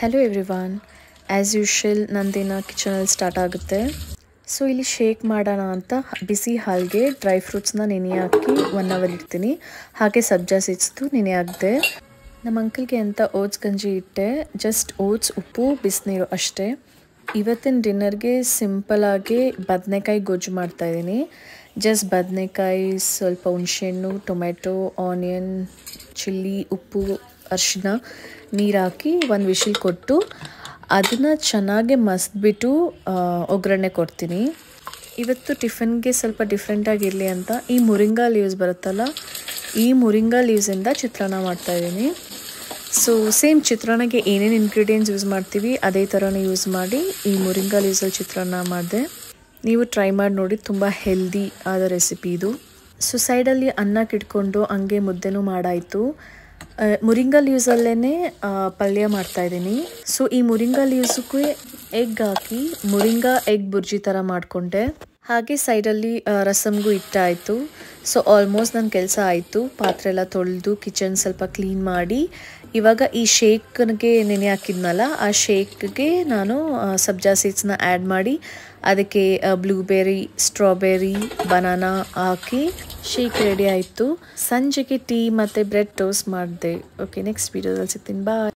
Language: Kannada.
ಹಲೋ ಎವ್ರಿವಾನ್ ಆ್ಯಸ್ ಯೂಶಲ್ ನಂದಿನ ಕಿಚನಲ್ಲಿ ಸ್ಟಾರ್ಟ್ ಆಗುತ್ತೆ ಸೊ ಇಲ್ಲಿ ಶೇಕ್ ಮಾಡೋಣ ಅಂತ ಬಿಸಿ ಹಾಲಿಗೆ ಡ್ರೈ ಫ್ರೂಟ್ಸ್ನ ನೆನೆ ಹಾಕಿ ಒನ್ ಅವರ್ ಇಡ್ತೀನಿ ಹಾಗೆ ಸಬ್ಜಾ ಸೀಡ್ಸ್ದು ನೆನೆ ಹಾಕಿದೆ ನಮ್ಮ ಅಂಕಲ್ಗೆ ಅಂತ ಓಟ್ಸ್ ಗಂಜಿ ಇಟ್ಟೆ ಜಸ್ಟ್ ಓಟ್ಸ್ ಉಪ್ಪು ಬಿಸಿನೀರು ಅಷ್ಟೇ ಇವತ್ತಿನ ಡಿನ್ನರ್ಗೆ ಸಿಂಪಲಾಗಿ ಬದನೆಕಾಯಿ ಗೊಜ್ಜು ಮಾಡ್ತಾಯಿದ್ದೀನಿ ಜಸ್ಟ್ ಬದನೆಕಾಯಿ ಸ್ವಲ್ಪ ಹುಣಸೆಹಣ್ಣು ಟೊಮೆಟೊ ಆನಿಯನ್ ಚಿಲ್ಲಿ ಉಪ್ಪು ಅರಿಶಿನ ನೀರು ಹಾಕಿ ಒಂದು ವಿಶಿಲ್ ಕೊಟ್ಟು ಅದನ್ನು ಚೆನ್ನಾಗಿ ಮಸ್ದ್ಬಿಟ್ಟು ಒಗ್ಗರಣೆ ಕೊಡ್ತೀನಿ ಇವತ್ತು ಟಿಫನ್ಗೆ ಸ್ವಲ್ಪ ಡಿಫ್ರೆಂಟಾಗಿರಲಿ ಅಂತ ಈ ಮುರಿಂಗಾ ಲೀವ್ಸ್ ಬರುತ್ತಲ್ಲ ಈ ಮುರಿಂಗಾ ಲೀವ್ಸಿಂದ ಚಿತ್ರಾನ್ನ ಮಾಡ್ತಾಯಿದ್ದೀನಿ ಸೊ ಸೇಮ್ ಚಿತ್ರಾನ್ನಗೆ ಏನೇನು ಇಂಗ್ರೀಡಿಯೆಂಟ್ಸ್ ಯೂಸ್ ಮಾಡ್ತೀವಿ ಅದೇ ಥರನೇ ಯೂಸ್ ಮಾಡಿ ಈ ಮುರಿಂಗಾ ಲೀವ್ಸಲ್ಲಿ ಚಿತ್ರಾನ್ನ ಮಾಡಿದೆ ನೀವು ಟ್ರೈ ಮಾಡಿ ನೋಡಿ ತುಂಬ ಹೆಲ್ದಿ ಆದ ರೆಸಿಪಿ ಇದು ಸೊ ಸೈಡಲ್ಲಿ ಅನ್ನಕ್ಕೆ ಇಟ್ಕೊಂಡು ಹಂಗೆ ಮುದ್ದೆನೂ ಮಾಡಾಯಿತು ಮುರಿಂಗಾ ಲೀವ್ಸಲ್ಲೇ ಪಲ್ಯ ಮಾಡ್ತಾಯಿದ್ದೀನಿ ಸೊ ಈ ಮುರಿಂಗಾ ಲೀವ್ಸ್ಗೆ ಎಗ್ ಹಾಕಿ ಮುರಿಂಗಾ ಎಗ್ ಬುರ್ಜಿ ಥರ ಮಾಡಿಕೊಂಡೆ ಹಾಗೆ ಸೈಡಲ್ಲಿ ರಸಮ್ಗೂ ಇಟ್ಟಾಯಿತು ಸೊ ಆಲ್ಮೋಸ್ಟ್ ನನ್ನ ಕೆಲಸ ಆಯಿತು ಪಾತ್ರೆ ಎಲ್ಲ ತೊಳೆದು ಕಿಚನ್ ಸ್ವಲ್ಪ ಕ್ಲೀನ್ ಮಾಡಿ ಇವಾಗ ಈ ಶೇಕ್ಗೆ ನೆನೆ ಹಾಕಿದ್ನಲ್ಲ ಆ ಶೇಕ್ಗೆ ನಾನು ಸಬ್ಜಾ ಸೀಡ್ಸ್ನ ಆ್ಯಡ್ ಮಾಡಿ ಅದಕ್ಕೆ ಬ್ಲೂಬೆರಿ ಸ್ಟ್ರಾಬೆರಿ ಬನಾನಾ ಹಾಕಿ ಶೇಕ್ ರೆಡಿ ಆಯಿತು ಸಂಜೆಗೆ ಟೀ ಮತ್ತು ಬ್ರೆಡ್ ಟೋಸ್ಟ್ ಮಾಡಿದೆ ಓಕೆ ನೆಕ್ಸ್ಟ್ ವೀಡಿಯೋದಲ್ಲಿ ಸಿಗ್ತೀನಿ ಬಾಯ್